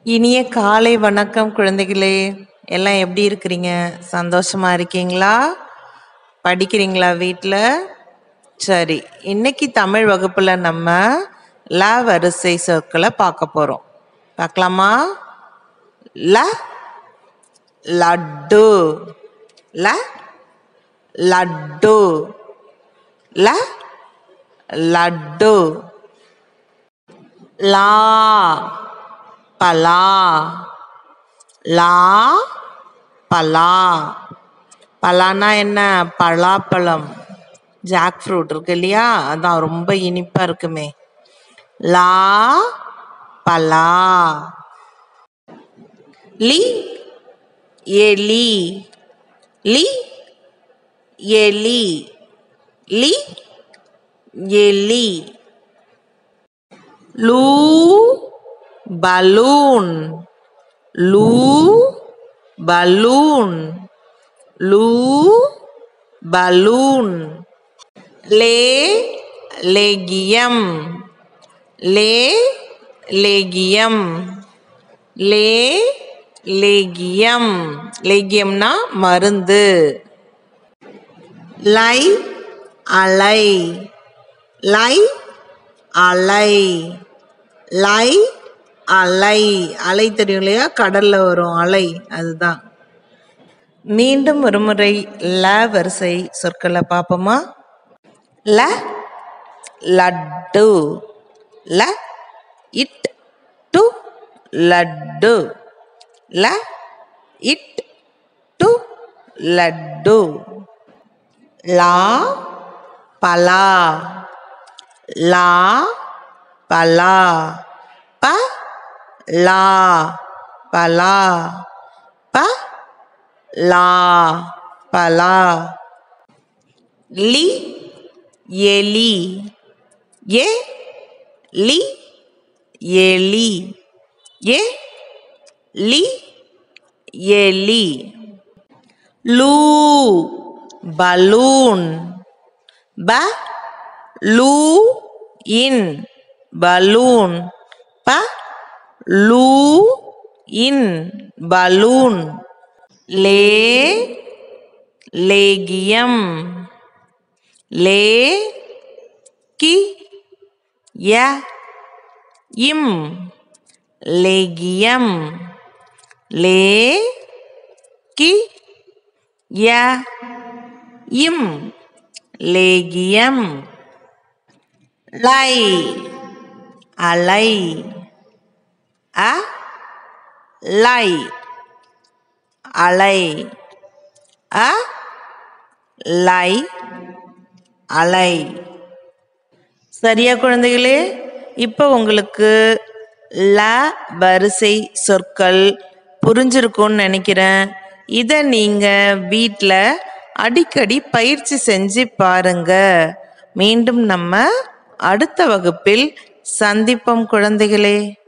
இனிய காலை வணக்கம் குழந்தைகளே எல்லாம் எப்படி இருக்கிறீங்க சந்தோஷமா இருக்கீங்களா படிக்கிறீங்களா வீட்டில் சரி இன்னைக்கு தமிழ் வகுப்புல நம்ம ல வரிசை சொற்களை பார்க்க போறோம் பார்க்கலாமா ல லட்டு ல லட்டு ல லட்டு லா பலா லா பலா பலானா என்ன பலாப்பழம் ஜாக் ஃப்ரூட் இருக்கு இல்லையா அதான் ரொம்ப இனிப்பா இருக்குமே லா பலா லி எலி லி எலி லி எலி லூ balloon லூ balloon லூ balloon லே லேகியம் லே லேகியம் லே லேகியம் லேகியம்னா மருந்து லை அலை லை அலை லை அலை அலை தெரியும் இல்லையா கடல்ல வரும் அலை அதுதான் மீண்டும் ஒருமுறை ல வரிசை சொற்களை பார்ப்போமா ல லட்டு ல இட் டு லட்டு ல இட் டு லட்டு லா பலா லா பலா ப லா பலா ப லா பலா லி எலி ஏ லி எலி ஏ லி எலி லூ பலூன் ப லூ இன் பலூன் ப லூ இன் பலூன் லே லேகியம் லே கி ய இம் லேகியம் லே கி ய இம் லேகியம் லை அலை அ லை அலை அ லை அலை சரியா குழந்தைகளே இப்போ உங்களுக்கு ல வரிசை சொற்கள் புரிஞ்சிருக்கும்னு நினைக்கிறேன் இதை நீங்கள் வீட்டில் அடிக்கடி பயிற்சி செஞ்சு பாருங்க மீண்டும் நம்ம அடுத்த வகுப்பில் சந்திப்போம் குழந்தைகளே